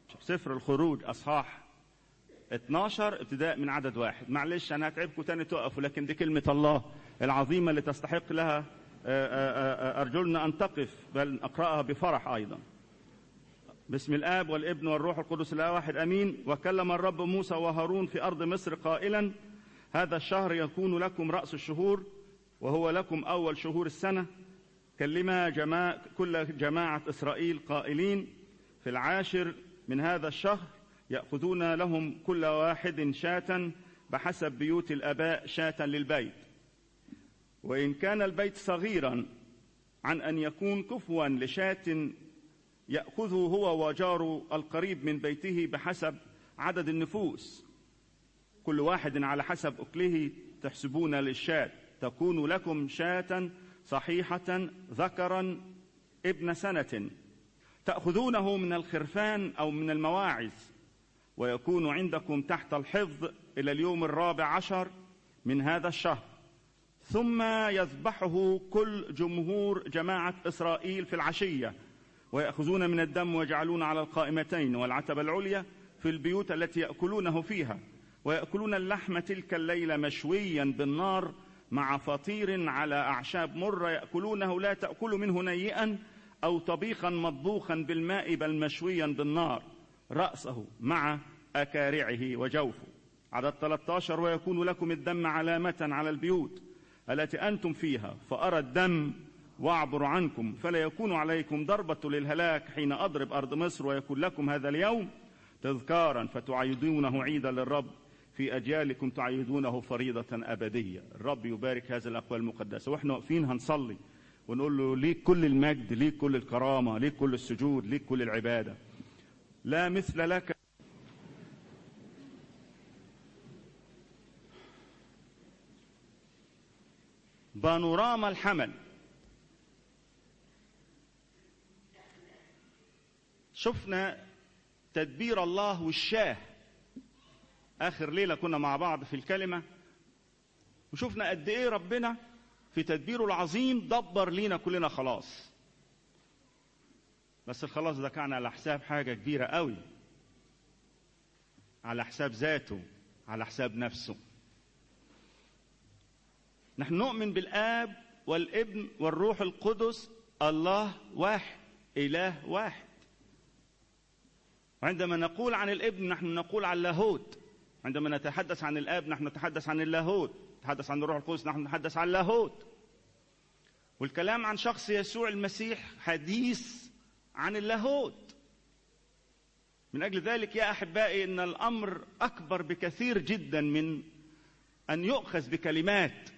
سفر الخروج أصحاح 12 ابتداء من عدد واحد معلش أنا هتعبكم تاني تقفوا لكن دي كلمة الله العظيمة اللي تستحق لها أرجلنا أن تقف بل أقرأها بفرح أيضا باسم الآب والابن والروح القدس لا واحد أمين وكلم الرب موسى وهارون في أرض مصر قائلا هذا الشهر يكون لكم رأس الشهور وهو لكم أول شهور السنة كلم جماعة كل جماعة إسرائيل قائلين في العاشر من هذا الشهر يأخذون لهم كل واحد شاة بحسب بيوت الآباء شاة للبيت وإن كان البيت صغيرا عن أن يكون كفوا لشاة يأخذه هو وجاره القريب من بيته بحسب عدد النفوس كل واحد على حسب أكله تحسبون للشاة تكون لكم شاة صحيحة ذكرا ابن سنة تأخذونه من الخرفان أو من المواعز ويكون عندكم تحت الحفظ إلى اليوم الرابع عشر من هذا الشهر ثم يذبحه كل جمهور جماعة إسرائيل في العشية ويأخذون من الدم ويجعلون على القائمتين والعتبة العليا في البيوت التي يأكلونه فيها ويأكلون اللحم تلك الليلة مشويا بالنار مع فطير على أعشاب مرة يأكلونه لا تأكل منه نيئا أو طبيخا مطبوخا بالماء بل مشويا بالنار رأسه مع أكارعه وجوفه عدد 13 ويكون لكم الدم علامة على البيوت التي أنتم فيها فأرى الدم واعبر عنكم فلا يكون عليكم ضربة للهلاك حين أضرب أرض مصر ويكون لكم هذا اليوم تذكارا فتعيدونه عيدا للرب في أجيالكم تعيدونه فريضة أبدية الرب يبارك هذه الأقوال المقدسة وإحنا واقفين هنصلي ونقول له ليك كل المجد ليك كل الكرامة ليك كل السجود ليك كل العبادة لا مثل لك بانوراما الحمل شفنا تدبير الله والشاه اخر ليله كنا مع بعض في الكلمه وشفنا قد ايه ربنا في تدبيره العظيم دبر لينا كلنا خلاص بس الخلاص ده كان على حساب حاجه كبيره قوي على حساب ذاته على حساب نفسه نحن نؤمن بالاب والابن والروح القدس الله واحد اله واحد وعندما نقول عن الابن نحن نقول عن اللاهوت عندما نتحدث عن الاب نحن نتحدث عن اللاهوت نتحدث عن الروح القدس نحن نتحدث عن اللاهوت والكلام عن شخص يسوع المسيح حديث عن اللاهوت من اجل ذلك يا احبائي ان الامر اكبر بكثير جدا من ان يؤخذ بكلمات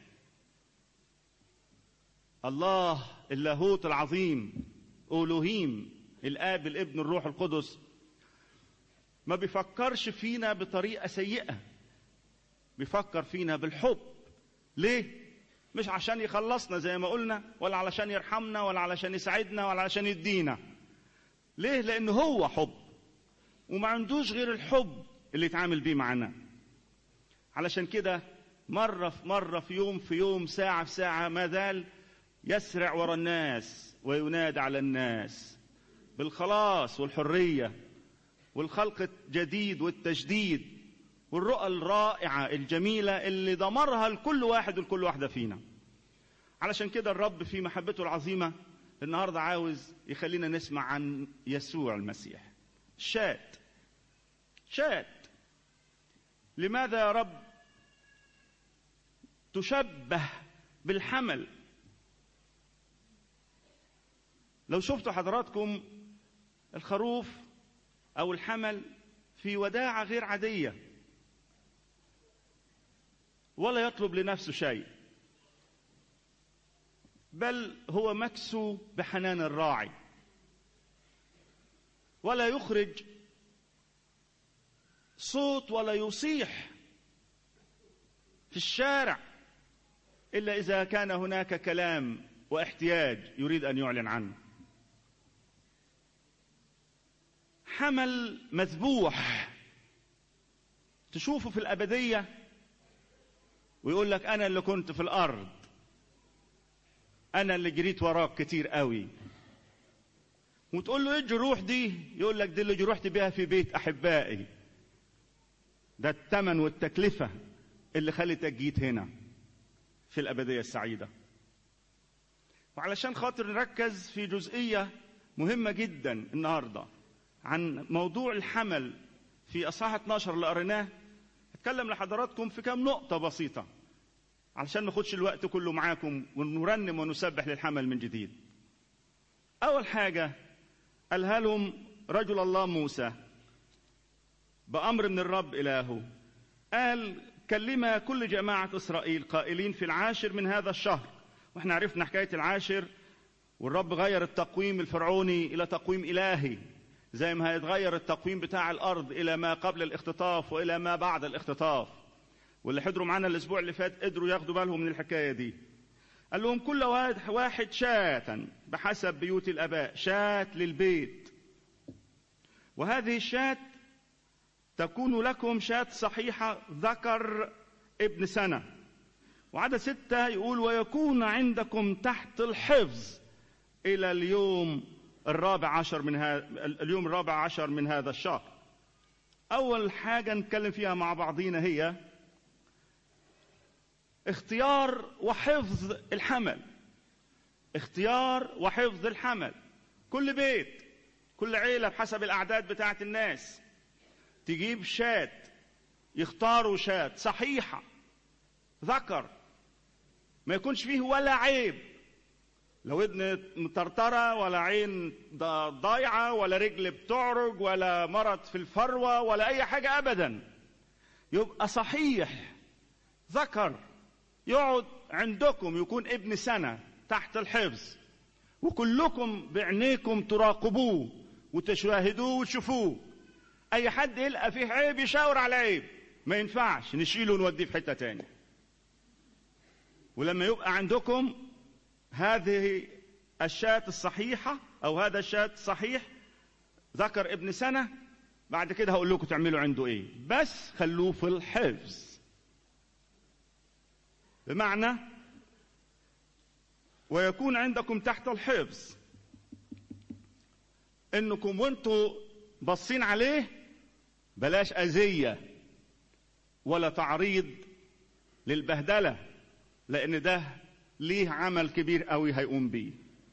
الله اللاهوت العظيم أولوهيم الآب الابن الروح القدس ما بيفكرش فينا بطريقة سيئة بيفكر فينا بالحب ليه؟ مش عشان يخلصنا زي ما قلنا ولا علشان يرحمنا ولا علشان يساعدنا ولا علشان يدينا ليه؟ لأنه هو حب وما عندوش غير الحب اللي يتعامل بيه معنا علشان كده مرة في مرة في يوم في يوم ساعة في ساعة ما زال يسرع ورا الناس وينادي على الناس بالخلاص والحريه والخلق الجديد والتجديد والرؤى الرائعه الجميله اللي ضمرها لكل واحد ولكل واحده فينا علشان كده الرب في محبته العظيمه النهارده عاوز يخلينا نسمع عن يسوع المسيح شات شات لماذا يا رب تشبه بالحمل لو شفتوا حضراتكم الخروف او الحمل في وداعه غير عاديه ولا يطلب لنفسه شيء بل هو مكسو بحنان الراعي ولا يخرج صوت ولا يصيح في الشارع الا اذا كان هناك كلام واحتياج يريد ان يعلن عنه حمل مذبوح تشوفه في الأبدية ويقول لك أنا اللي كنت في الأرض أنا اللي جريت وراك كتير قوي وتقول له ايه الجروح دي يقول لك دي اللي جروحت بيها في بيت احبائي ده الثمن والتكلفه اللي خلتك جيت هنا في الابديه السعيده وعلشان خاطر نركز في جزئيه مهمه جدا النهارده عن موضوع الحمل في اصحاح 12 اللي قريناه هتكلم لحضراتكم في كام نقطه بسيطه علشان ما ناخدش الوقت كله معاكم ونرنم ونسبح للحمل من جديد اول حاجه قالها لهم رجل الله موسى بأمر من الرب إلهه قال كلم كل جماعة إسرائيل قائلين في العاشر من هذا الشهر واحنا عرفنا حكاية العاشر والرب غير التقويم الفرعوني إلى تقويم إلهي زي ما هيتغير التقويم بتاع الأرض إلى ما قبل الاختطاف وإلى ما بعد الاختطاف واللي حضروا معانا الأسبوع اللي فات قدروا ياخدوا بالهم من الحكاية دي قال لهم كل واحد شاة بحسب بيوت الآباء شاة للبيت وهذه الشاة تكون لكم شاة صحيحة ذكر ابن سنة وعدد ستة يقول ويكون عندكم تحت الحفظ إلى اليوم الرابع عشر من هذا اليوم الرابع عشر من هذا الشهر أول حاجة نتكلم فيها مع بعضينا هي اختيار وحفظ الحمل اختيار وحفظ الحمل كل بيت كل عيلة بحسب الأعداد بتاعة الناس تجيب شاة يختاروا شاة صحيحة ذكر ما يكونش فيه ولا عيب لا ودن مطرطرة ولا عين ضايعة ولا رجل بتعرج ولا مرض في الفروة ولا أي حاجة أبدا يبقى صحيح ذكر يقعد عندكم يكون ابن سنة تحت الحفظ وكلكم بعينيكم تراقبوه وتشاهدوه وتشوفوه اي حد يلقى فيه عيب يشاور على عيب ما ينفعش نشيله ونوديه في حته تاني ولما يبقى عندكم هذه الشاة الصحيحة أو هذا الشاة الصحيح ذكر ابن سنة بعد كده هقول لكم تعملوا عنده إيه بس خلوه في الحفظ بمعنى ويكون عندكم تحت الحفظ انكم وانتوا باصين عليه بلاش اذيه ولا تعريض للبهدله لان ده ليه عمل كبير قوي هيقوم بيه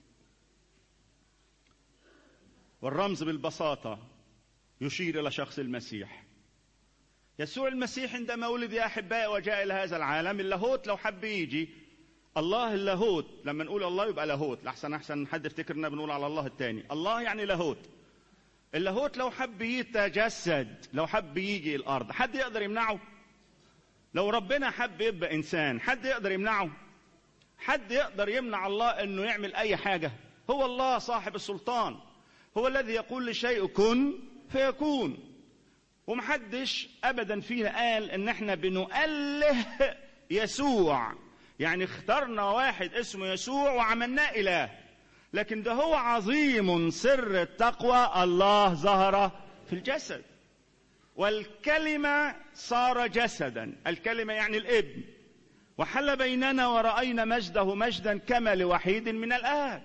والرمز بالبساطه يشير الى شخص المسيح يسوع المسيح عندما ولد يا احبائي وجاء الى هذا العالم اللاهوت لو حب يجي الله اللاهوت لما نقول الله يبقى لاهوت لحسن احسن حد يفتكرنا بنقول على الله التاني الله يعني لاهوت اللاهوت لو حب يتجسد لو حب يجي الارض حد يقدر يمنعه لو ربنا حب يبقى انسان حد يقدر يمنعه حد يقدر يمنع الله انه يعمل اي حاجه هو الله صاحب السلطان هو الذي يقول لشيء كن فيكون ومحدش ابدا فينا قال ان احنا بنؤله يسوع يعني اخترنا واحد اسمه يسوع وعملناه اله لكن ده هو عظيم سر التقوى الله ظهر في الجسد والكلمه صار جسدا الكلمه يعني الابن وحل بيننا ورأينا مجده مجدا كما لوحيد من الآب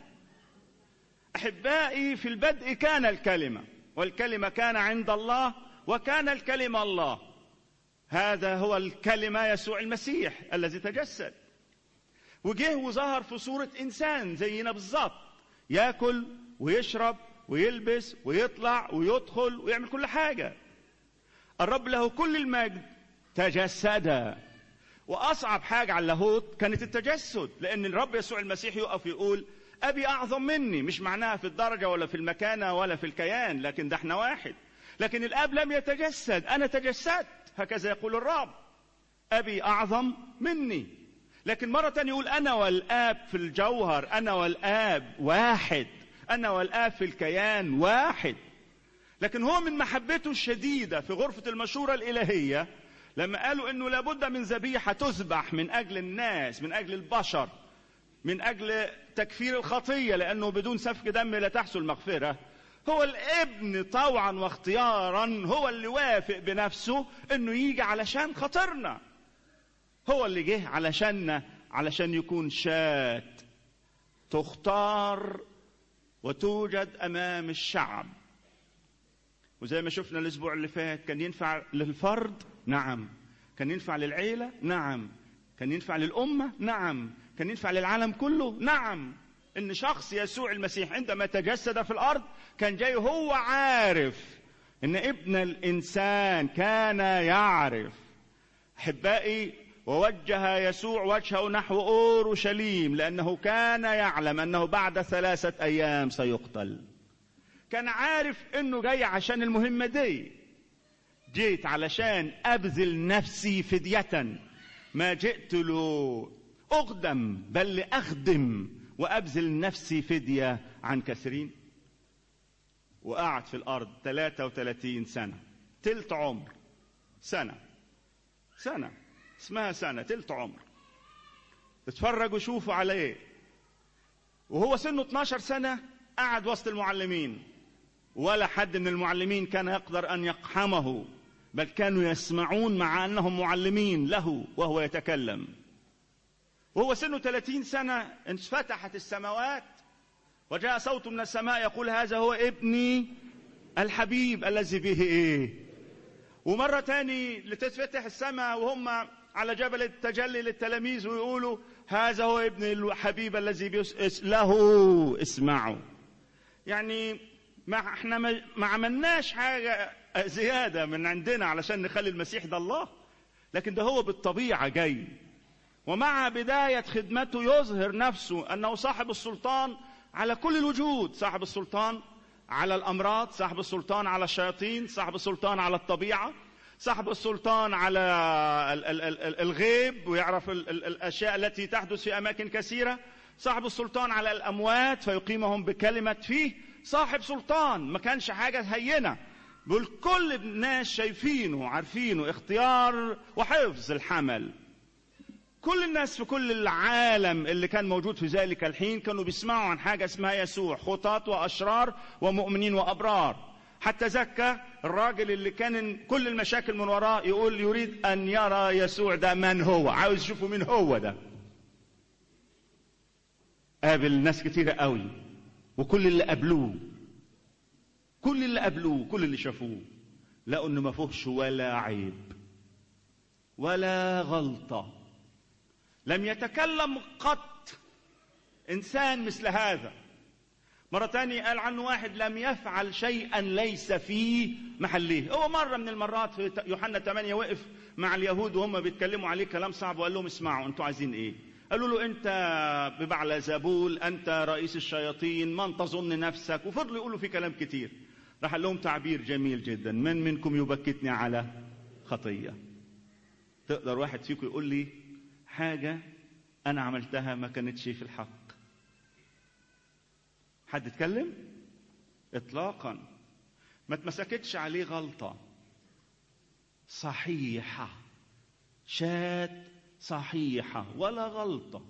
أحبائي في البدء كان الكلمة والكلمة كان عند الله وكان الكلمة الله هذا هو الكلمة يسوع المسيح الذي تجسد وجه وظهر في صورة إنسان زينا بالظبط ياكل ويشرب ويلبس ويطلع ويدخل ويعمل كل حاجة الرب له كل المجد تجسد واصعب حاجه على اللاهوت كانت التجسد لان الرب يسوع المسيح يقف يقول ابي اعظم مني مش معناها في الدرجه ولا في المكانه ولا في الكيان لكن ده احنا واحد لكن الاب لم يتجسد انا تجسدت هكذا يقول الرب ابي اعظم مني لكن مره يقول انا والاب في الجوهر انا والاب واحد انا والاب في الكيان واحد لكن هو من محبته الشديده في غرفه المشوره الالهيه لما قالوا انه لابد من ذبيحه تذبح من اجل الناس من اجل البشر من اجل تكفير الخطيه لانه بدون سفك دم لا تحصل مغفره هو الابن طوعا واختيارا هو اللي وافق بنفسه انه يجي علشان خاطرنا هو اللي جه علشاننا علشان يكون شات تختار وتوجد امام الشعب وزي ما شفنا الاسبوع اللي فات كان ينفع للفرد نعم كان ينفع للعيله نعم كان ينفع للامه نعم كان ينفع للعالم كله نعم ان شخص يسوع المسيح عندما تجسد في الارض كان جاي هو عارف ان ابن الانسان كان يعرف احبائي ووجه يسوع وجهه نحو اورشليم لانه كان يعلم انه بعد ثلاثه ايام سيقتل كان عارف انه جاي عشان المهمه دي جيت علشان ابذل نفسي فديه ما جئت له اقدم بل لاخدم وابذل نفسي فديه عن كثيرين وقعد في الارض 33 سنه تلت عمر سنه سنه اسمها سنه تلت عمر اتفرجوا شوفوا على ايه وهو سنه 12 سنه قعد وسط المعلمين ولا حد من المعلمين كان يقدر ان يقحمه بل كانوا يسمعون مع انهم معلمين له وهو يتكلم وهو سنه 30 سنه انفتحت السماوات وجاء صوت من السماء يقول هذا هو ابني الحبيب الذي به ايه ومرة تاني لتتفتح السماء وهم على جبل التجلي للتلاميذ ويقولوا هذا هو ابن الحبيب الذي به له اسمعوا يعني ما احنا ما, ما عملناش حاجة زيادة من عندنا علشان نخلي المسيح ده الله لكن ده هو بالطبيعة جاي ومع بداية خدمته يظهر نفسه أنه صاحب السلطان على كل الوجود صاحب السلطان على الأمراض صاحب السلطان على الشياطين صاحب السلطان على الطبيعة صاحب السلطان على الغيب ويعرف الأشياء التي تحدث في أماكن كثيرة صاحب السلطان على الأموات فيقيمهم بكلمة فيه صاحب سلطان ما كانش حاجة هينة بل كل الناس شايفينه عارفينه اختيار وحفظ الحمل كل الناس في كل العالم اللي كان موجود في ذلك الحين كانوا بيسمعوا عن حاجة اسمها يسوع خطاة وأشرار ومؤمنين وأبرار حتى زكى الراجل اللي كان كل المشاكل من وراه يقول يريد أن يرى يسوع ده من هو عاوز يشوفه مين هو ده قابل ناس كتيرة قوي وكل اللي قابلوه كل اللي قابلوه كل اللي شافوه لقوا انه ما فيهوش ولا عيب ولا غلطه لم يتكلم قط انسان مثل هذا مرة تانية قال عنه واحد لم يفعل شيئا ليس في محله هو مرة من المرات في يوحنا 8 وقف مع اليهود وهم بيتكلموا عليه كلام صعب وقال لهم اسمعوا انتوا عايزين ايه قالوا له انت ببعل زبول انت رئيس الشياطين من تظن نفسك وفضلوا يقولوا في كلام كتير راح قال لهم تعبير جميل جدا من منكم يبكتني على خطيه تقدر واحد فيكم يقول لي حاجة أنا عملتها ما كانتش في الحق حد اتكلم إطلاقا ما اتمسكتش عليه غلطة صحيحة شات صحيحة ولا غلطة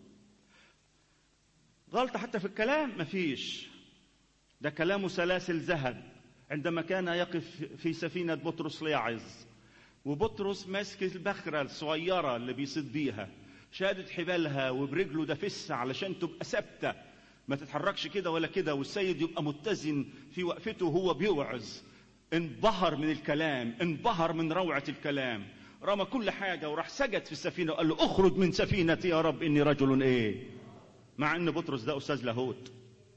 غلطة حتى في الكلام مفيش ده كلامه سلاسل ذهب عندما كان يقف في سفينة بطرس ليعظ وبطرس ماسك البخرة الصغيرة اللي بيصيد بيها شادت حبالها وبرجله دافسها علشان تبقى ثابته ما تتحركش كده ولا كده والسيد يبقى متزن في وقفته وهو بيوعظ انبهر من الكلام انبهر من روعه الكلام رمى كل حاجه وراح سجد في السفينه وقال له اخرج من سفينتي يا رب اني رجل ايه مع ان بطرس ده استاذ لاهوت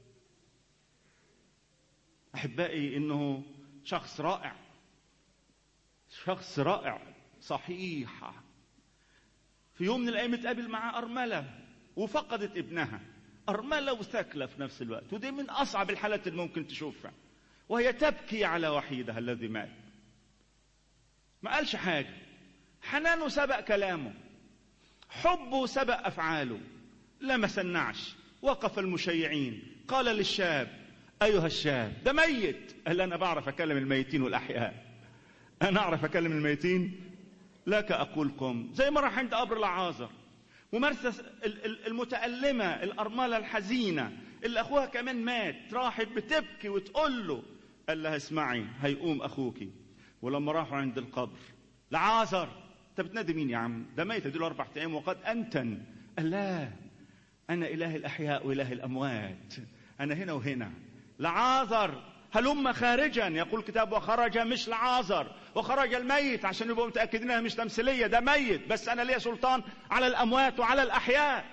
احبائي انه شخص رائع شخص رائع صحيحه في يوم من الايام اتقابل مع ارمله وفقدت ابنها ارمله وثكله في نفس الوقت ودي من اصعب الحالات اللي ممكن تشوفها وهي تبكي على وحيدها الذي مات ما قالش حاجه حنانه سبق كلامه حبه سبق افعاله لا ما سنعش وقف المشيعين قال للشاب ايها الشاب ده ميت قال انا بعرف اكلم الميتين والاحياء انا اعرف اكلم الميتين لك أقولكم زي ما راح عند قبر العازر ومرسى المتألمة الأرملة الحزينة اللي أخوها كمان مات راحت بتبكي وتقول له قال لها اسمعي هيقوم أخوك ولما راحوا عند القبر لعازر أنت بتنادي مين يا عم ده ميت دول أربع أيام وقد أنتن قال لا أنا إله الأحياء وإله الأموات أنا هنا وهنا لعازر هلم خارجا يقول الكتاب وخرج مش لعازر وخرج الميت عشان يبقوا متاكدين انها مش تمثيليه ده ميت بس انا ليا سلطان على الاموات وعلى الاحياء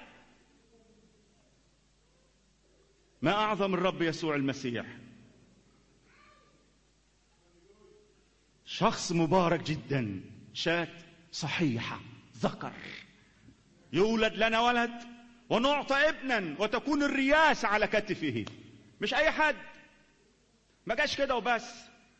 ما اعظم الرب يسوع المسيح شخص مبارك جدا شات صحيحه ذكر يولد لنا ولد ونعطى ابنا وتكون الرياسه على كتفه مش اي حد ما جاش كده وبس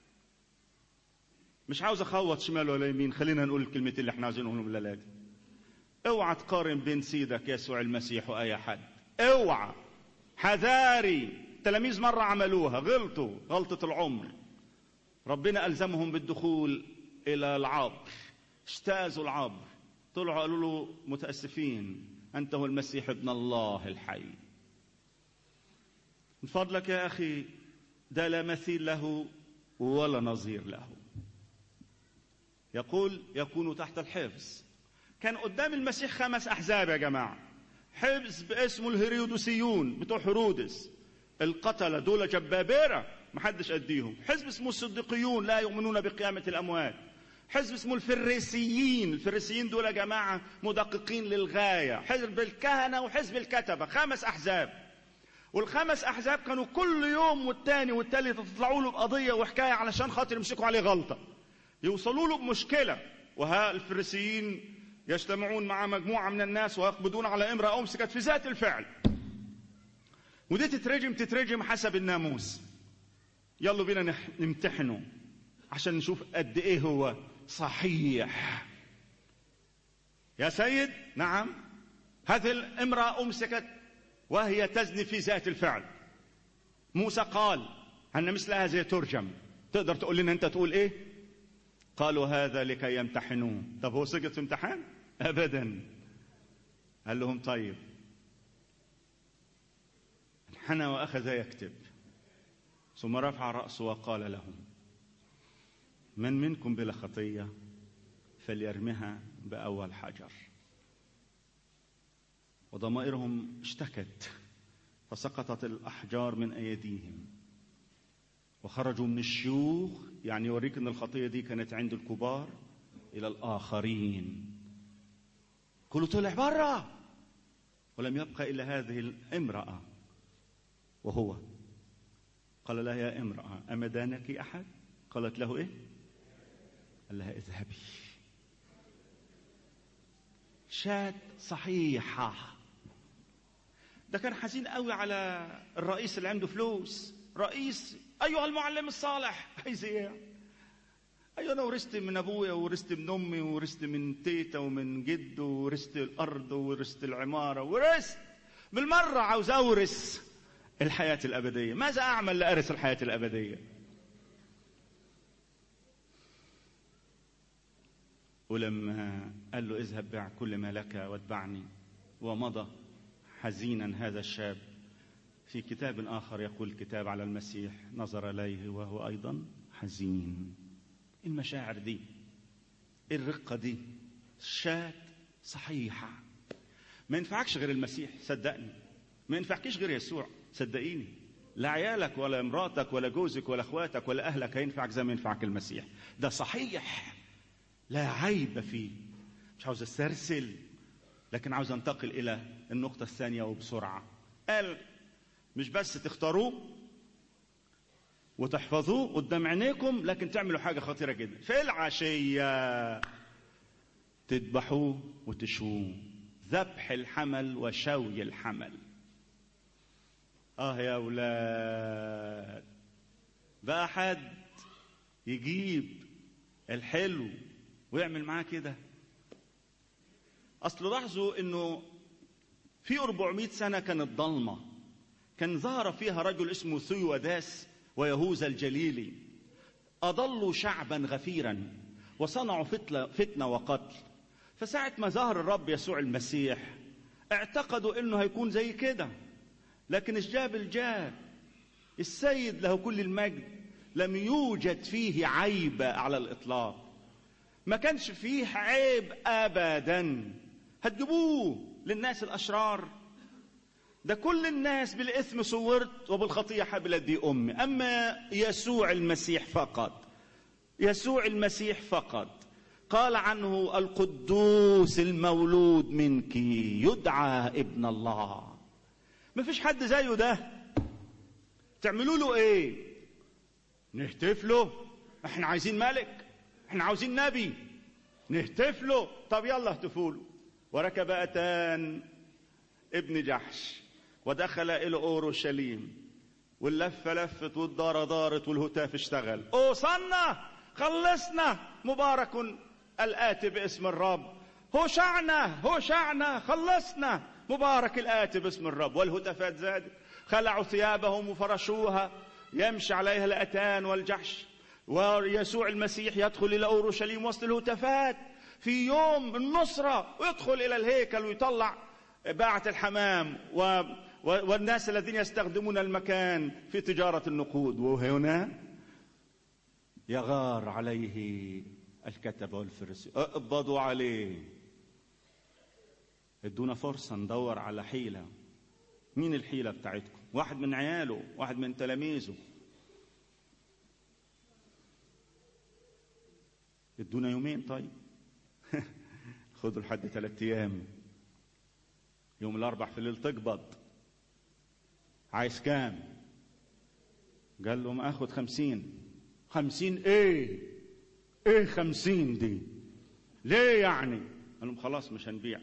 مش عاوز اخوط شمال ولا يمين خلينا نقول الكلمتين اللي احنا عاوزين نقولهم الليله دي اوعى تقارن بين سيدك يسوع المسيح واي حد اوعى حذاري تلاميذ مرة عملوها غلطوا غلطة العمر ربنا ألزمهم بالدخول إلى العبر اجتازوا العبر طلعوا قالوا له متأسفين أنت هو المسيح ابن الله الحي من فضلك يا أخي ده لا مثيل له ولا نظير له يقول يكون تحت الحفظ كان قدام المسيح خمس أحزاب يا جماعة حزب اسمه الهيرودوسيون بتوع هيرودس القتلة دول جبابرة محدش قديهم حزب اسمه الصديقيون لا يؤمنون بقيامة الأموات حزب اسمه الفريسيين الفريسيين دول يا جماعة مدققين للغاية حزب الكهنة وحزب الكتبة خمس أحزاب والخمس أحزاب كانوا كل يوم والتاني والتالت تطلعوا له بقضية وحكاية علشان خاطر يمسكوا عليه غلطة يوصلوا له بمشكلة وها الفريسيين يجتمعون مع مجموعة من الناس ويقبضون على امرأة أمسكت في ذات الفعل ودي تترجم تترجم حسب الناموس يلا بينا نمتحنه عشان نشوف قد ايه هو صحيح يا سيد نعم هذه الامرأة أمسكت وهي تزني في ذات الفعل موسى قال أن مثل هذه ترجم تقدر تقول لنا أنت تقول إيه قالوا هذا لكي يمتحنوه طب هو سقط في امتحان ابدا قال لهم طيب انحنى واخذ يكتب ثم رفع راسه وقال لهم من منكم بلا خطيه فليرمها باول حجر وضمائرهم اشتكت فسقطت الاحجار من ايديهم وخرجوا من الشيوخ يعني يوريك ان الخطيه دي كانت عند الكبار الى الاخرين كله طلع برا ولم يبقى الا هذه الامراه وهو قال لها يا امراه اما دانك احد قالت له ايه قال لها اذهبي شات صحيحه ده كان حزين قوي على الرئيس اللي عنده فلوس رئيس ايها المعلم الصالح عايز ايه ايوه انا ورثت من ابويا ورثت من امي ورثت من تيتا ومن جد ورثت الارض ورثت العماره ورثت بالمره عاوز اورث الحياه الابديه ماذا اعمل لارث الحياه الابديه ولما قال له اذهب بع كل ما لك واتبعني ومضى حزينا هذا الشاب في كتاب آخر يقول الكتاب على المسيح نظر إليه وهو أيضا حزين المشاعر دي الرقة دي شات صحيحة ما ينفعكش غير المسيح صدقني ما ينفعكيش غير يسوع صدقيني لا عيالك ولا مراتك ولا جوزك ولا اخواتك ولا اهلك هينفعك زي ما ينفعك المسيح ده صحيح لا عيب فيه مش عاوز استرسل لكن عاوز انتقل الى النقطة الثانية وبسرعة قال مش بس تختاروه وتحفظوه قدام عينيكم لكن تعملوا حاجة خطيرة جدا في العشية تذبحوه وتشووه ذبح الحمل وشوي الحمل اه يا اولاد بقى حد يجيب الحلو ويعمل معاه كده اصل لاحظوا انه في 400 سنه كانت ضلمه كان ظهر فيها رجل اسمه ثيوداس ويهوذا الجليلي اضلوا شعبا غفيرا وصنعوا فتنه فتنه وقتل فساعه ما ظهر الرب يسوع المسيح اعتقدوا انه هيكون زي كده لكن الجاب الجاب السيد له كل المجد لم يوجد فيه عيب على الاطلاق ما كانش فيه عيب ابدا هتجيبوه للناس الاشرار ده كل الناس بالإثم صورت وبالخطية حبلت دي أمي أما يسوع المسيح فقط يسوع المسيح فقط قال عنه القدوس المولود منك يدعى ابن الله ما فيش حد زيه ده تعملوا له ايه نهتف له احنا عايزين ملك احنا عاوزين نبي نهتف له طب يلا اهتفوا له وركب اتان ابن جحش ودخل الى اورشليم واللفه لفت والدار دارت والهتاف اشتغل اوصلنا خلصنا مبارك الآتي باسم الرب هوشعنا هوشعنا خلصنا مبارك الآتي باسم الرب والهتافات زادت خلعوا ثيابهم وفرشوها يمشي عليها الأتان والجحش ويسوع المسيح يدخل إلى أورشليم وسط الهتافات في يوم النصرة ويدخل إلى الهيكل ويطلع باعة الحمام و والناس الذين يستخدمون المكان في تجارة النقود وهنا يغار عليه الكتبة والفريسي اقبضوا عليه ادونا فرصة ندور على حيلة مين الحيلة بتاعتكم واحد من عياله واحد من تلاميذه ادونا يومين طيب خدوا لحد ثلاثة ايام يوم الاربع في الليل تقبض عايز كام قال لهم اخد خمسين خمسين ايه ايه خمسين دي ليه يعني قال لهم خلاص مش هنبيع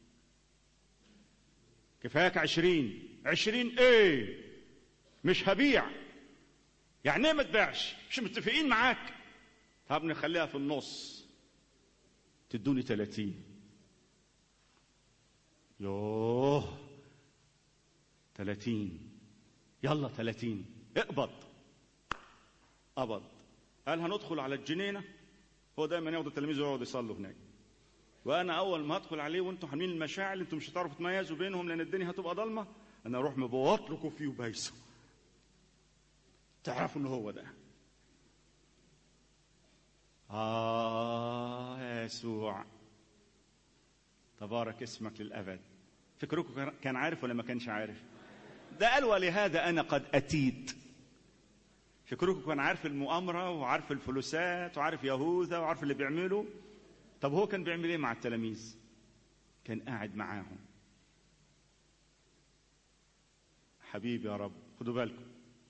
كفاياك عشرين عشرين ايه مش هبيع يعني ايه ما تبيعش مش متفقين معاك طب نخليها في النص تدوني تلاتين يوه تلاتين يلا تلاتين اقبض قبض قال هندخل على الجنينه هو دايما ياخد التلاميذ ويقعدوا يصلوا هناك وانا اول ما ادخل عليه وانتم حاملين المشاعل انتم مش هتعرفوا تميزوا بينهم لان الدنيا هتبقى ضلمه انا اروح مبوط لكم فيه وبايسه تعرفوا ان هو ده آه يا يسوع تبارك اسمك للأبد فكركم كان عارف ولا ما كانش عارف ده قال ولهذا أنا قد أتيت فكركم كان عارف المؤامرة وعارف الفلوسات وعارف يهوذا وعارف اللي بيعمله طب هو كان بيعمل ايه مع التلاميذ كان قاعد معاهم حبيبي يا رب خدوا بالكم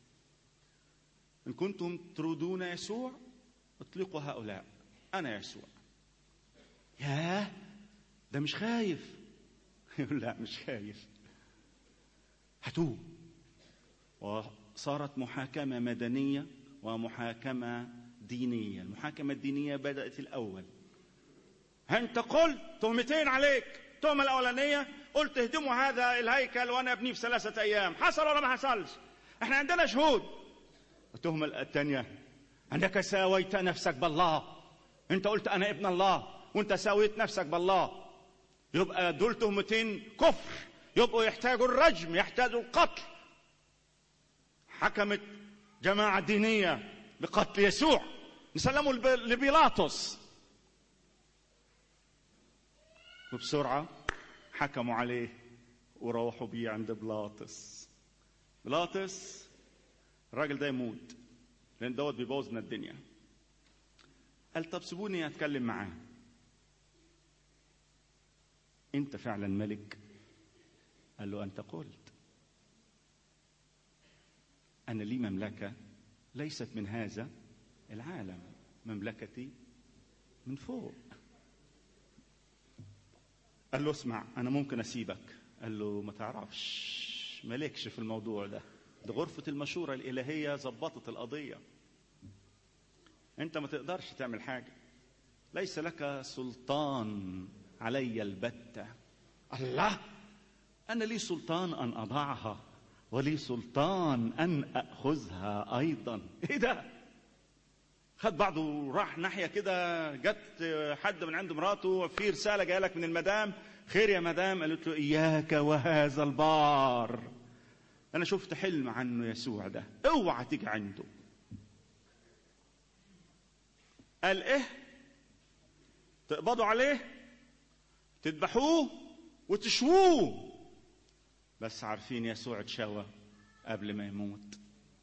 إن كنتم تريدون يسوع اطلقوا هؤلاء أنا يسوع ياه ده مش خايف يقول لا مش خايف هاتوه وصارت محاكمة مدنية ومحاكمة دينية المحاكمة الدينية بدأت الأول أنت قلت تهمتين عليك التهمة الأولانية قلت اهدموا هذا الهيكل وأنا أبنيه في ثلاثة أيام حصل ولا ما حصلش احنا عندنا شهود التهمة الثانية أنك ساويت نفسك بالله أنت قلت أنا ابن الله وأنت ساويت نفسك بالله يبقى دول تهمتين كفر يبقوا يحتاجوا الرجم يحتاجوا القتل حكمت جماعة دينية بقتل يسوع نسلموا لبيلاطس وبسرعة حكموا عليه وروحوا بيه عند بيلاطس بيلاطس الراجل ده يموت لان دوت بيبوظ من الدنيا قال طب سيبوني اتكلم معاه انت فعلا ملك قال له انت قلت انا لي مملكه ليست من هذا العالم مملكتي من فوق قال له اسمع انا ممكن اسيبك قال له ما تعرفش مالكش في الموضوع ده ده غرفة المشورة الإلهية ظبطت القضية أنت ما تقدرش تعمل حاجة ليس لك سلطان علي البتة الله أنا لي سلطان أن أضعها ولي سلطان أن أخذها أيضا إيه ده خد بعضه وراح ناحية كده جت حد من عند مراته في رسالة جاية لك من المدام خير يا مدام قالت له إياك وهذا البار أنا شفت حلم عنه يسوع ده اوعى تيجي عنده قال إيه تقبضوا عليه تذبحوه وتشووه بس عارفين يسوع اتشوى قبل ما يموت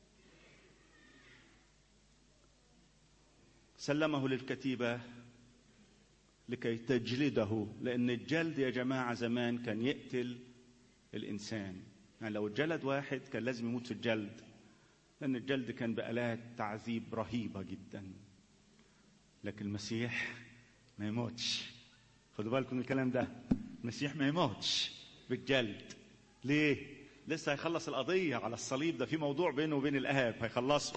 سلمه للكتيبة لكي تجلده لأن الجلد يا جماعة زمان كان يقتل الإنسان يعني لو الجلد واحد كان لازم يموت في الجلد لأن الجلد كان بآلات تعذيب رهيبة جدا لكن المسيح ما يموتش خدوا بالكم من الكلام ده المسيح ما يموتش بالجلد ليه لسه هيخلص القضية على الصليب ده في موضوع بينه وبين الآب هيخلصه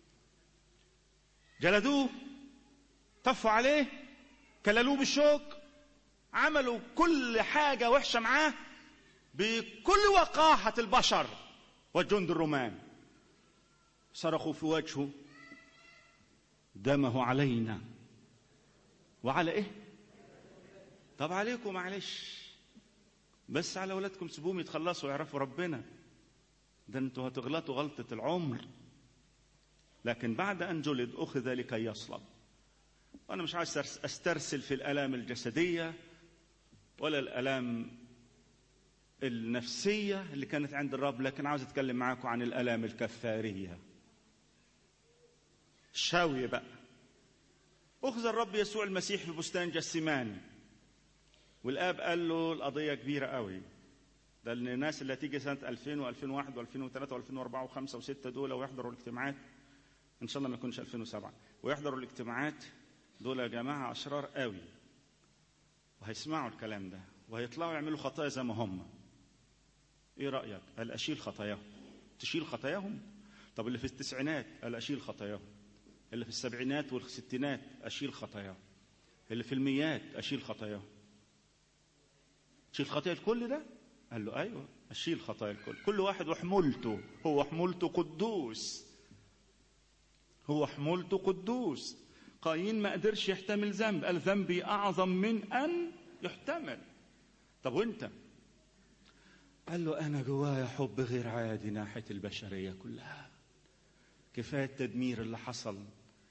جلدوه طفوا عليه كللوه بالشوك عملوا كل حاجة وحشة معاه بكل وقاحة البشر والجند الرومان صرخوا في وجهه دمه علينا وعلى ايه طب عليكم معلش بس على اولادكم سيبوهم يتخلصوا ويعرفوا ربنا ده انتوا هتغلطوا غلطة العمر لكن بعد ان جلد اخذ لكي يصلب وانا مش عايز استرسل في الالام الجسديه ولا الالام النفسيه اللي كانت عند الرب لكن عاوز اتكلم معاكم عن الالام الكفاريه الشاوية بقى أخذ الرب يسوع المسيح في بستان جسمان والآب قال له القضية كبيرة قوي ده الناس اللي هتيجي سنة 2000 و2001 و2003 و2004 و5 و6 دول ويحضروا الاجتماعات إن شاء الله ما يكونش 2007 ويحضروا الاجتماعات دول يا جماعة أشرار قوي وهيسمعوا الكلام ده وهيطلعوا يعملوا خطايا زي ما هم ايه رأيك؟ قال أشيل خطاياهم تشيل خطاياهم؟ طب اللي في التسعينات قال أشيل خطاياهم اللي في السبعينات والستينات أشيل خطاياهم اللي في الميات أشيل خطاياهم تشيل خطايا الكل ده قال له أيوة أشيل خطايا الكل كل واحد وحمولته هو حمولته قدوس هو حمولته قدوس قايين ما قدرش يحتمل ذنب قال ذنبي أعظم من أن يحتمل طب وانت قال له أنا جوايا حب غير عادي ناحية البشرية كلها كفاية التدمير اللي حصل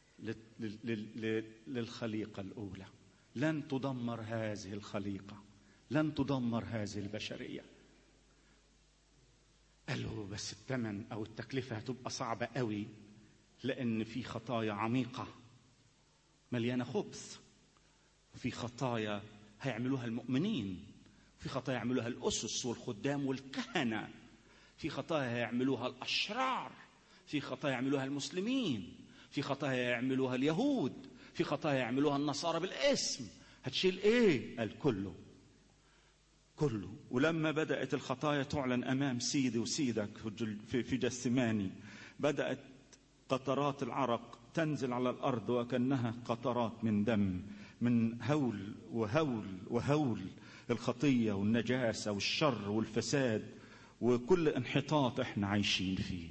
للخليقة الأولى لن تدمر هذه الخليقة لن تدمر هذه البشرية قال له بس الثمن أو التكلفة هتبقى صعبة قوي لأن في خطايا عميقة مليانة خبث وفي خطايا هيعملوها المؤمنين في خطايا يعملوها الأسس والخدام والكهنة في خطايا هيعملوها الأشرار في خطايا يعملوها المسلمين في خطايا يعملوها اليهود في خطايا يعملوها النصارى بالاسم هتشيل ايه قال كله كله ولما بدأت الخطايا تعلن أمام سيدي وسيدك في جسماني بدأت قطرات العرق تنزل على الأرض وكأنها قطرات من دم من هول وهول وهول الخطية والنجاسة والشر والفساد وكل انحطاط احنا عايشين فيه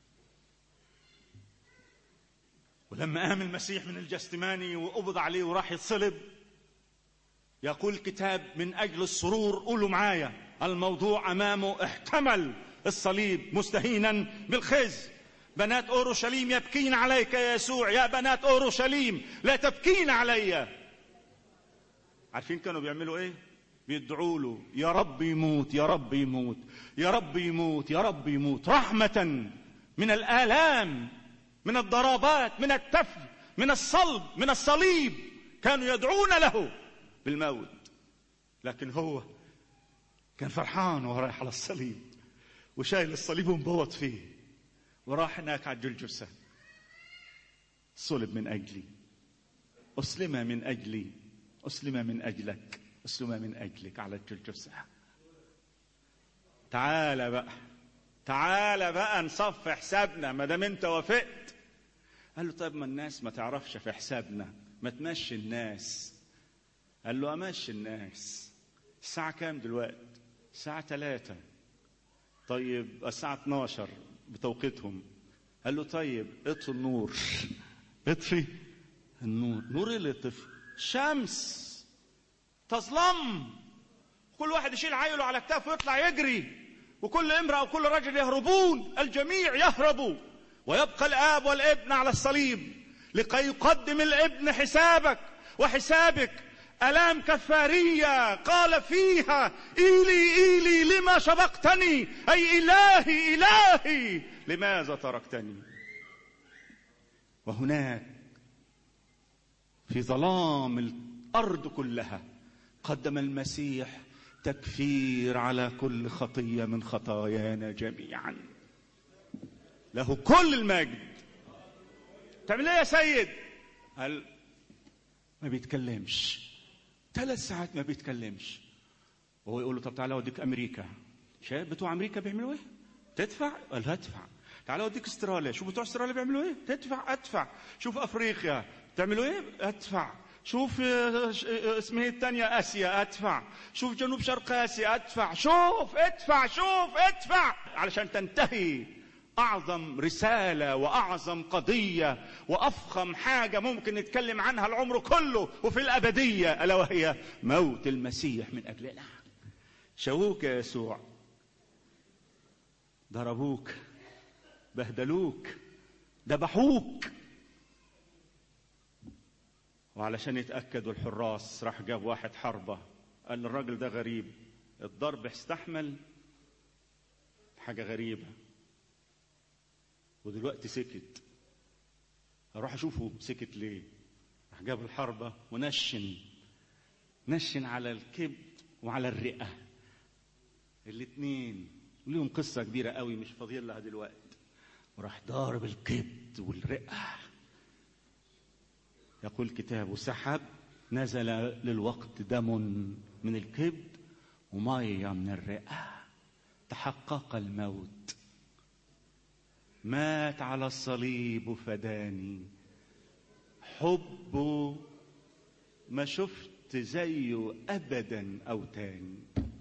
ولما قام المسيح من الجستماني وقبض عليه وراح يتصلب يقول الكتاب من أجل السرور قولوا معايا الموضوع أمامه احتمل الصليب مستهينا بالخزي بنات أورشليم يبكين عليك يا يسوع يا بنات أورشليم لا تبكين علي عارفين كانوا بيعملوا ايه بيدعوا له يا رب يموت يا رب يموت يا رب يموت يا رب يموت رحمة من الآلام من الضربات من التفل من الصلب من الصليب كانوا يدعون له بالموت لكن هو كان فرحان وهو رايح على الصليب وشايل الصليب ومبوط فيه وراح هناك على الجلجسة صلب من أجلي أسلم من أجلي أسلم من أجلك أسلم من أجلك على الجلجسة تعال بقى تعال بقى نصف حسابنا ما دام انت وافقت قال له طيب ما الناس ما تعرفش في حسابنا ما تمشي الناس قال له امشي الناس الساعة كام دلوقتي الساعة ثلاثة طيب الساعة 12 بتوقيتهم قال له طيب اطفي النور اطفي النور نور ايه اللي يطفي شمس تظلم كل واحد يشيل عيله على كتافه ويطلع يجري وكل امرأة وكل رجل يهربون الجميع يهربوا ويبقى الآب والابن على الصليب لكي يقدم الابن حسابك وحسابك الام كفاريه قال فيها ايلي ايلي لما سبقتني اي الهي الهي لماذا تركتني وهناك في ظلام الارض كلها قدم المسيح تكفير على كل خطيه من خطايانا جميعا له كل المجد تعمل ايه يا سيد قال ما بيتكلمش ثلاث ساعات ما بيتكلمش وهو يقول له طب تعالى اوديك امريكا شايف بتوع امريكا بيعملوا ايه تدفع قال هدفع تعالى اوديك استراليا شوف بتوع استراليا بيعملوا ايه تدفع ادفع شوف افريقيا تعملوا ايه ادفع شوف اسمه ايه الثانية اسيا ادفع شوف جنوب شرق اسيا ادفع شوف ادفع شوف ادفع علشان تنتهي اعظم رساله واعظم قضيه وافخم حاجه ممكن نتكلم عنها العمر كله وفي الابديه الا وهي موت المسيح من اجلنا شووك يا يسوع ضربوك بهدلوك ذبحوك وعلشان يتاكدوا الحراس راح جاب واحد حربه قال الراجل ده غريب الضرب استحمل حاجه غريبه ودلوقتي سكت اروح اشوفه سكت ليه راح جاب الحربة ونشن نشن على الكبد وعلى الرئة الاتنين ليهم قصة كبيرة قوي مش فاضيين لها دلوقتي وراح ضارب الكبد والرئة يقول الكتاب وسحب نزل للوقت دم من الكبد ومية من الرئة تحقق الموت مات على الصليب فداني حبه ما شفت زيه ابدا او تاني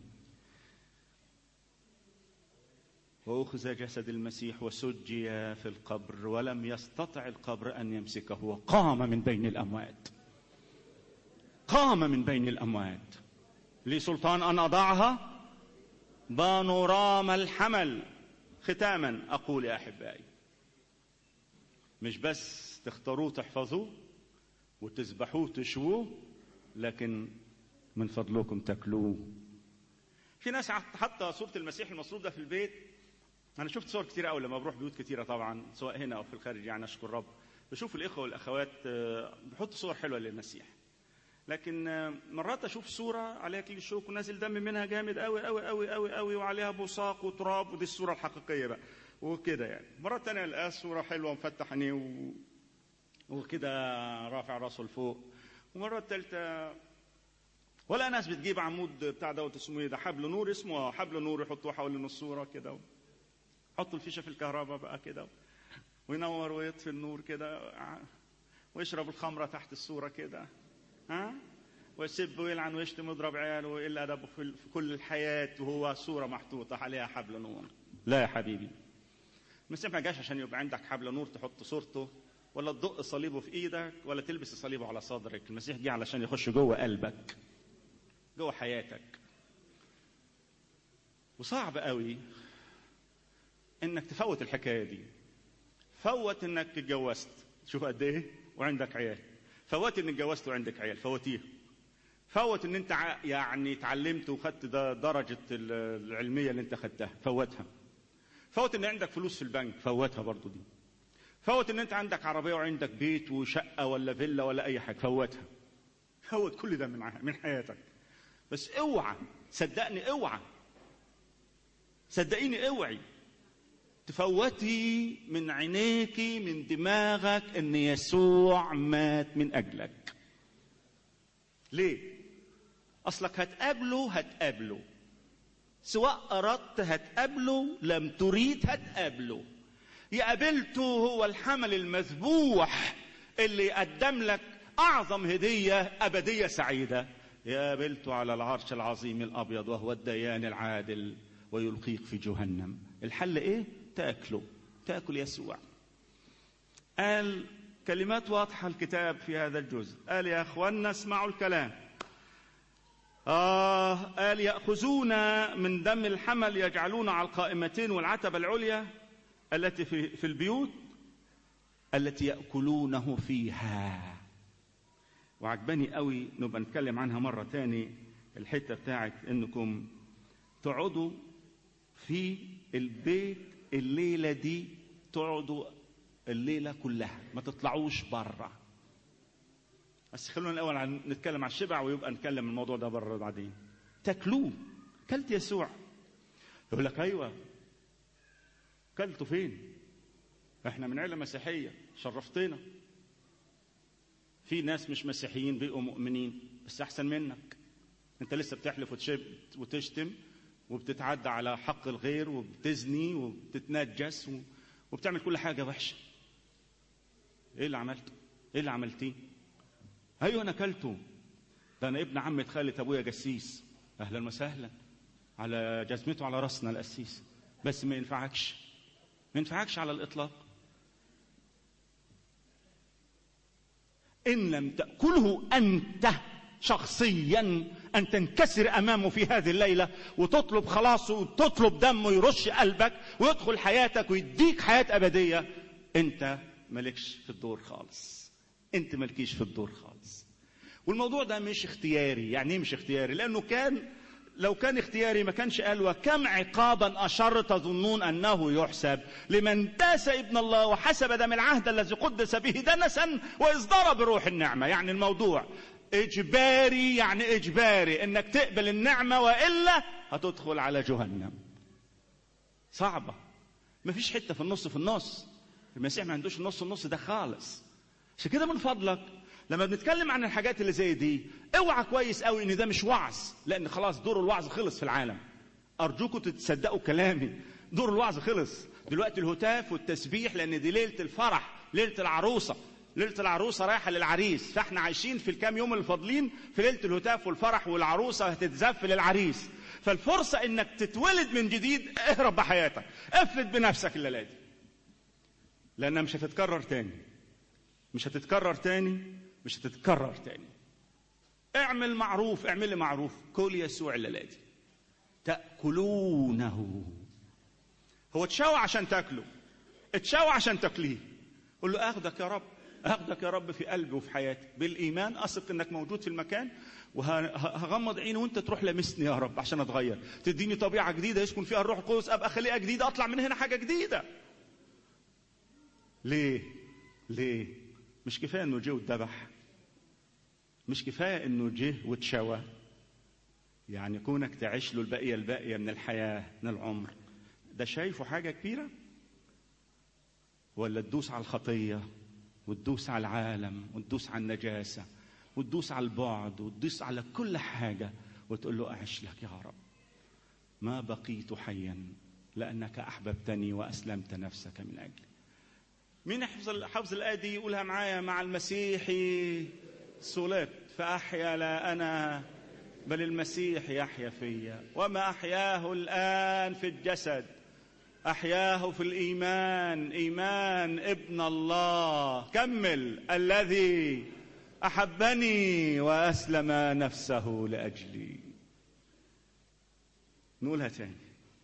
واخذ جسد المسيح وسجي في القبر ولم يستطع القبر ان يمسكه وقام من بين الاموات قام من بين الاموات لي سلطان ان اضعها بانوراما الحمل ختاما اقول يا احبائي مش بس تختاروه تحفظوه وتذبحوه تشووه لكن من فضلكم تاكلوه في ناس حتى صوره المسيح المصلوب ده في البيت انا شفت صور كتير قوي لما بروح بيوت كتيره طبعا سواء هنا او في الخارج يعني اشكر رب بشوف الاخوه والاخوات بيحطوا صور حلوه للمسيح لكن مرات اشوف صوره عليها كل الشوك ونازل دم منها جامد قوي قوي قوي قوي قوي وعليها بوساق وتراب ودي الصوره الحقيقيه بقى وكده يعني مرات تانية الآية صورة حلوة مفتح عينيه و... وكده رافع راسه لفوق ومرات تالتة ولا ناس بتجيب عمود بتاع دوت اسمه ايه ده حبل نور اسمه حبل نور يحطوه حوالين الصورة كده حطوا الفيشة في الكهرباء بقى كده وينور ويطفي النور كده ويشرب الخمرة تحت الصورة كده ها ويسب ويلعن ويشتم ويضرب عياله ويقل أدبه في كل الحياة وهو صورة محطوطة عليها حبل نور لا يا حبيبي المسيح ما جاش عشان يبقى عندك حبل نور تحط صورته ولا تدق صليبه في ايدك ولا تلبس صليبه على صدرك المسيح جه علشان يخش جوه قلبك جوه حياتك وصعب قوي انك تفوت الحكايه دي فوت انك اتجوزت شوف قد ايه وعندك عيال فوت انك اتجوزت وعندك عيال فوتيه فوت ان انت يعني اتعلمت وخدت درجه العلميه اللي انت خدتها فوتها فوت ان عندك فلوس في البنك فوتها برضو دي فوت ان انت عندك عربيه وعندك بيت وشقه ولا فيلا ولا اي حاجه فوتها فوت كل ده من من حياتك بس اوعى صدقني اوعى صدقيني اوعي تفوتي من عينيكي من دماغك ان يسوع مات من اجلك ليه اصلك هتقابله هتقابله سواء اردت هتقابله لم تريد هتقابله يا قابلته هو الحمل المذبوح اللي قدم لك اعظم هديه ابديه سعيده يا قابلته على العرش العظيم الابيض وهو الديان العادل ويلقيك في جهنم الحل ايه تاكله تاكل يسوع قال كلمات واضحه الكتاب في هذا الجزء قال يا اخوانا اسمعوا الكلام آه قال يأخذون من دم الحمل يجعلون على القائمتين والعتبة العليا التي في, في البيوت التي يأكلونه فيها وعجباني قوي نبقى نتكلم عنها مرة تاني الحتة بتاعت انكم تقعدوا في البيت الليلة دي تقعدوا الليلة كلها ما تطلعوش بره بس خلونا الأول عن نتكلم عن الشبع ويبقى نتكلم الموضوع ده بره بعدين تاكلوه كلت يسوع يقول لك أيوه كلته فين احنا من عيلة مسيحية شرفتنا في ناس مش مسيحيين بقوا مؤمنين بس احسن منك انت لسه بتحلف وتشتم وبتتعدى على حق الغير وبتزني وبتتنجس وبتعمل كل حاجه وحشه ايه اللي عملته ايه اللي عملتيه ايوه انا اكلته ده انا ابن عمة خالة ابويا جسيس اهلا وسهلا على جزمته على راسنا القسيس بس ما ينفعكش ما ينفعكش على الاطلاق ان لم تاكله انت شخصيا ان تنكسر امامه في هذه الليله وتطلب خلاصه وتطلب دمه يرش قلبك ويدخل حياتك ويديك حياه ابديه انت مالكش في الدور خالص انت مالكيش في الدور خالص والموضوع ده مش اختياري يعني ايه مش اختياري لانه كان لو كان اختياري ما كانش قال وكم عقابا أشر تظنون أنه يحسب لمن داس ابن الله وحسب دم العهد الذي قدس به دنسا وإصدار بروح النعمة يعني الموضوع إجباري يعني إجباري إنك تقبل النعمة وإلا هتدخل على جهنم صعبة مفيش حتة في النص في النص المسيح ما عندوش النص النص ده خالص عشان كده من فضلك لما بنتكلم عن الحاجات اللي زي دي اوعى كويس قوي ان ده مش وعظ لان خلاص دور الوعظ خلص في العالم ارجوكم تتصدقوا كلامي دور الوعظ خلص دلوقتي الهتاف والتسبيح لان دي ليله الفرح ليله العروسه ليله العروسه رايحه للعريس فاحنا عايشين في الكام يوم اللي فاضلين في ليله الهتاف والفرح والعروسه هتتزف للعريس فالفرصه انك تتولد من جديد اهرب بحياتك افلت بنفسك الليله دي لانها مش هتتكرر تاني مش هتتكرر تاني مش هتتكرر تاني اعمل معروف اعملي معروف كل يسوع الليله دي تاكلونه هو اتشوى عشان تاكله اتشوى عشان تاكليه قول له اخدك يا رب اخدك يا رب في قلبي وفي حياتي بالايمان اثق انك موجود في المكان وهغمض عيني وانت تروح لمسني يا رب عشان اتغير تديني طبيعه جديده يسكن فيها الروح القدس ابقى خليقه جديده اطلع من هنا حاجه جديده ليه ليه مش كفايه انه جه واتذبح مش كفايه انه جه واتشوى يعني كونك تعيش له البقيه الباقيه من الحياه من العمر ده شايفه حاجه كبيره ولا تدوس على الخطيه وتدوس على العالم وتدوس على النجاسه وتدوس على البعد وتدوس على كل حاجه وتقول له اعيش لك يا رب ما بقيت حيا لانك احببتني واسلمت نفسك من اجلي مين يحفظ حفظ الآية دي يقولها معايا مع المسيح صلبت فأحيا لا أنا بل المسيح يحيا فيا وما أحياه الآن في الجسد أحياه في الإيمان إيمان ابن الله كمل الذي أحبني وأسلم نفسه لأجلي نقولها تاني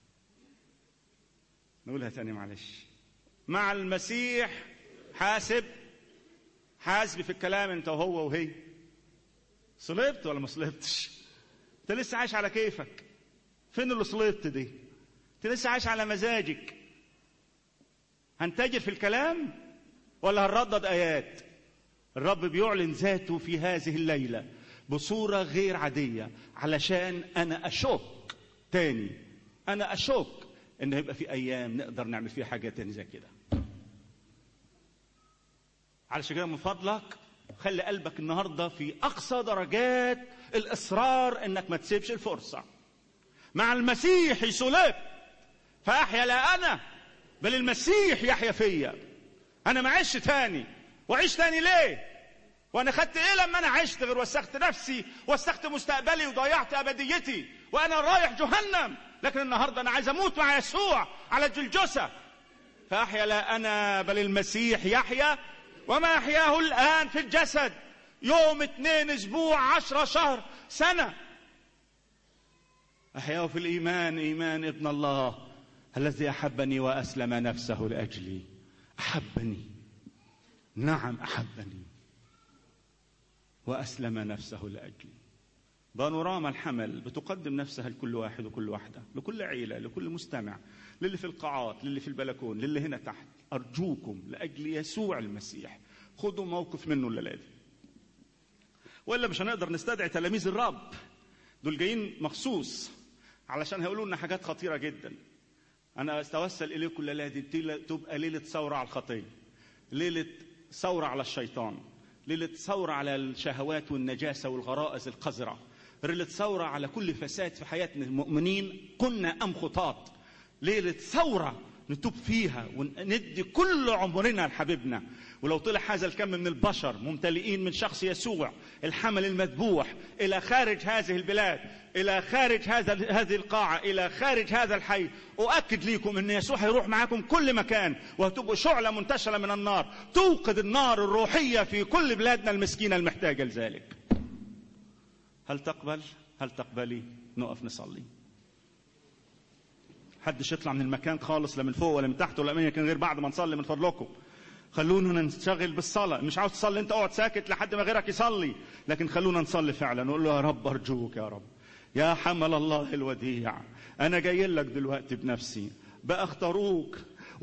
نقولها تاني معلش مع المسيح حاسب حاسبي في الكلام انت وهو وهي صلبت ولا ما صلبتش انت لسه عايش على كيفك فين اللي صلبت دي انت لسه عايش على مزاجك هنتاجر في الكلام ولا هنردد ايات الرب بيعلن ذاته في هذه الليله بصوره غير عاديه علشان انا اشك تاني انا اشك ان هيبقى في ايام نقدر نعمل فيها حاجه تاني زي كده علشان كده من فضلك خلي قلبك النهارده في اقصى درجات الاصرار انك ما تسيبش الفرصه مع المسيح صلبت فاحيا لا انا بل المسيح يحيا فيا انا ما عشت تاني واعيش تاني ليه وانا خدت ايه لما انا عشت غير وسخت نفسي وسخت مستقبلي وضيعت ابديتي وانا رايح جهنم لكن النهارده انا عايز اموت مع يسوع على الجلجسه فاحيا لا انا بل المسيح يحيا وما احياه الان في الجسد يوم اثنين اسبوع عشرة شهر سنة احياه في الايمان ايمان ابن الله الذي احبني واسلم نفسه لاجلي احبني نعم احبني وأسلم نفسه لأجلي بانوراما الحمل بتقدم نفسها لكل واحد وكل واحدة لكل عيلة لكل مستمع للي في القاعات للي في البلكون للي هنا تحت أرجوكم لأجل يسوع المسيح خذوا موقف منه الليلة دي وإلا مش هنقدر نستدعي تلاميذ الرب دول جايين مخصوص علشان هيقولوا لنا حاجات خطيرة جدا أنا أتوسل إليكم الليلة دي تبقى ليلة ثورة على الخطية ليلة ثورة على الشيطان ليلة ثورة على الشهوات والنجاسة والغرائز القذرة ليلة ثورة على كل فساد في حياتنا المؤمنين كنا أم خطاط ليلة ثورة نتوب فيها وندي كل عمرنا لحبيبنا ولو طلع هذا الكم من البشر ممتلئين من شخص يسوع الحمل المذبوح الى خارج هذه البلاد الى خارج هذا هذه القاعه الى خارج هذا الحي اؤكد لكم ان يسوع هيروح معاكم كل مكان وهتبقوا شعله منتشره من النار توقد النار الروحيه في كل بلادنا المسكينه المحتاجه لذلك هل تقبل هل تقبلي نقف نصلي حدش يطلع من المكان خالص لا من فوق ولا من تحت ولا من غير بعد ما نصلي من فضلكم خلونا ننشغل بالصلاة مش عاوز تصلي انت اقعد ساكت لحد ما غيرك يصلي لكن خلونا نصلي فعلا نقول له يا رب ارجوك يا رب يا حمل الله الوديع انا جاي لك دلوقتي بنفسي بقى اختاروك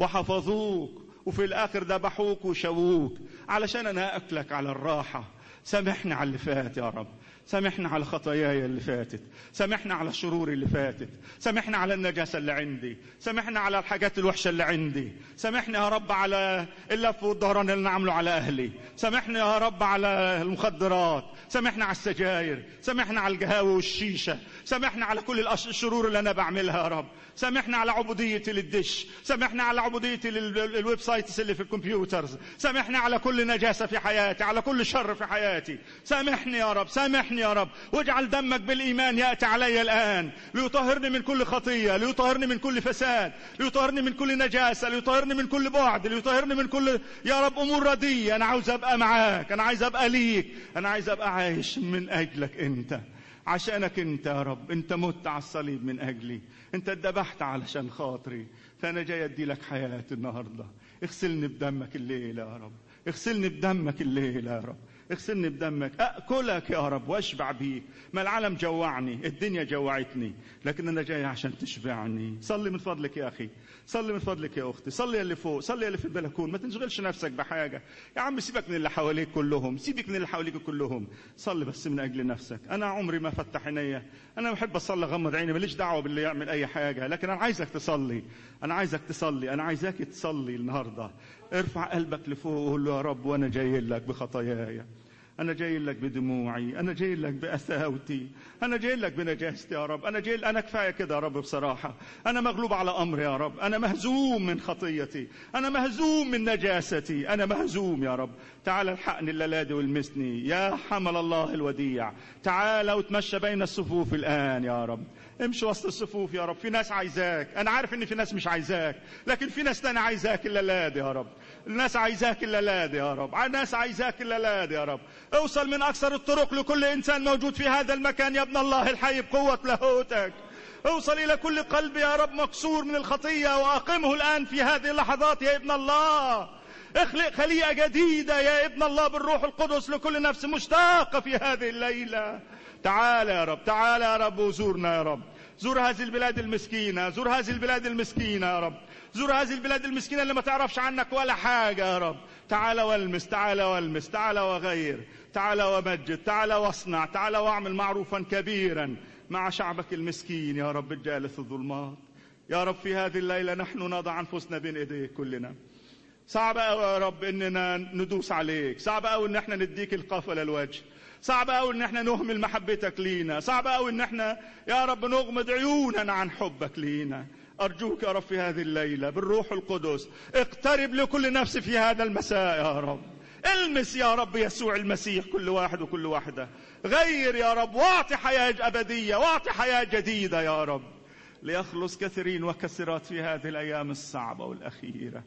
وحفظوك وفي الاخر ذبحوك وشووك علشان انا اكلك على الراحة سامحني على اللي فات يا رب سامحنا على خطاياي اللي فاتت سامحنا على الشرور اللي فاتت سامحنا على النجاسة اللي عندي سامحنا على الحاجات الوحشة اللي عندي سامحنا يا رب على اللف والدوران اللي نعمله على أهلي سامحنا يا رب على المخدرات سامحنا على السجاير سامحنا على القهاوي والشيشة سامحنا على كل الشرور اللي أنا بعملها يا رب سامحنا على عبوديتي للدش سامحنا على عبوديتي للويب سايتس اللي في الكمبيوترز سامحنا على كل نجاسة في حياتي على كل شر في حياتي سامحني يا رب سامحني يا رب واجعل دمك بالإيمان يأتي علي الآن ليطهرني من كل خطية ليطهرني من كل فساد ليطهرني من كل نجاسة ليطهرني من كل بعد ليطهرني من كل يا رب أمور ردية أنا عاوز أبقى معاك أنا عايز أبقى ليك أنا عايز أبقى عايش من أجلك أنت عشانك انت يا رب انت مت على الصليب من اجلي انت اتذبحت علشان خاطري فانا جاي ادي لك حياتي النهارده اغسلني بدمك الليله يا رب اغسلني بدمك الليله يا رب اغسلني بدمك اكلك يا رب واشبع بيك ما العالم جوعني الدنيا جوعتني لكن انا جاي عشان تشبعني صلي من فضلك يا اخي صلي من فضلك يا اختي صلي اللي فوق صلي اللي في البلكون ما تنشغلش نفسك بحاجه يا عم سيبك من اللي حواليك كلهم سيبك من اللي حواليك كلهم صلي بس من اجل نفسك انا عمري ما فتح عينيا انا بحب اصلي غمض عيني ماليش دعوه باللي يعمل اي حاجه لكن انا عايزك تصلي انا عايزك تصلي انا عايزاك تصلي النهارده ارفع قلبك لفوق وقول له يا رب وانا جاي لك بخطاياي أنا جاي لك بدموعي أنا جاي لك بأساوتي أنا جاي لك بنجاستي يا رب أنا جاي أنا كفاية كده يا رب بصراحة أنا مغلوب على أمري يا رب أنا مهزوم من خطيتي أنا مهزوم من نجاستي أنا مهزوم يا رب تعال الحقني الليلة والمسني يا حمل الله الوديع تعال وتمشى بين الصفوف الآن يا رب امشي وسط الصفوف يا رب في ناس عايزاك انا عارف ان في ناس مش عايزاك لكن في ناس تاني عايزاك الا يا رب الناس عايزاك الا يا رب الناس عايزاك الا يا رب اوصل من اكثر الطرق لكل انسان موجود في هذا المكان يا ابن الله الحي بقوه لاهوتك اوصل الى كل قلب يا رب مكسور من الخطيه واقمه الان في هذه اللحظات يا ابن الله اخلق خليقه جديده يا ابن الله بالروح القدس لكل نفس مشتاقه في هذه الليله تعال يا رب تعال يا رب وزورنا يا رب زور هذه البلاد المسكينة زور هذه البلاد المسكينة يا رب زور هذه البلاد المسكينة اللي ما تعرفش عنك ولا حاجة يا رب تعال والمس تعال والمس تعال وغير تعال ومجد تعال واصنع تعال واعمل معروفا كبيرا مع شعبك المسكين يا رب الجالس الظلمات يا رب في هذه الليلة نحن نضع أنفسنا بين إيديك كلنا صعب قوي يا رب اننا ندوس عليك صعب قوي ان احنا نديك القفل الوجه صعب قوي ان احنا نهمل محبتك لينا صعب قوي ان احنا يا رب نغمض عيوننا عن حبك لينا ارجوك يا رب في هذه الليله بالروح القدس اقترب لكل نفس في هذا المساء يا رب المس يا رب يسوع المسيح كل واحد وكل واحده غير يا رب واعطي حياه ابديه واعطي حياه جديده يا رب ليخلص كثيرين وكثيرات في هذه الايام الصعبه والاخيره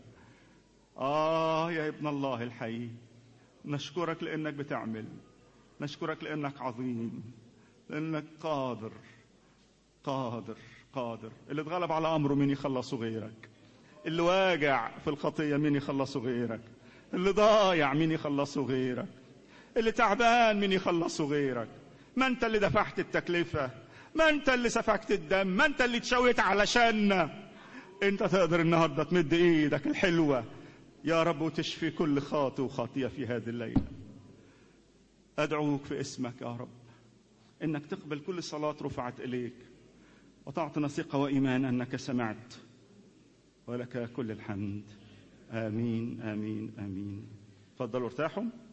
اه يا ابن الله الحي نشكرك لانك بتعمل نشكرك لانك عظيم لانك قادر قادر قادر اللي اتغلب على امره مين يخلصه غيرك اللي واجع في الخطيه مين يخلصه غيرك اللي ضايع مين يخلصه غيرك اللي تعبان من يخلصه غيرك ما انت اللي دفعت التكلفة ما انت اللي سفكت الدم ما انت اللي تشويت علشاننا انت تقدر النهاردة تمد ايدك الحلوة يا رب وتشفي كل خاطئ وخاطية في هذه الليلة أدعوك في اسمك يا رب إنك تقبل كل صلاة رفعت إليك وتعطنا ثقة وإيمان أنك سمعت ولك كل الحمد آمين آمين آمين تفضلوا ارتاحوا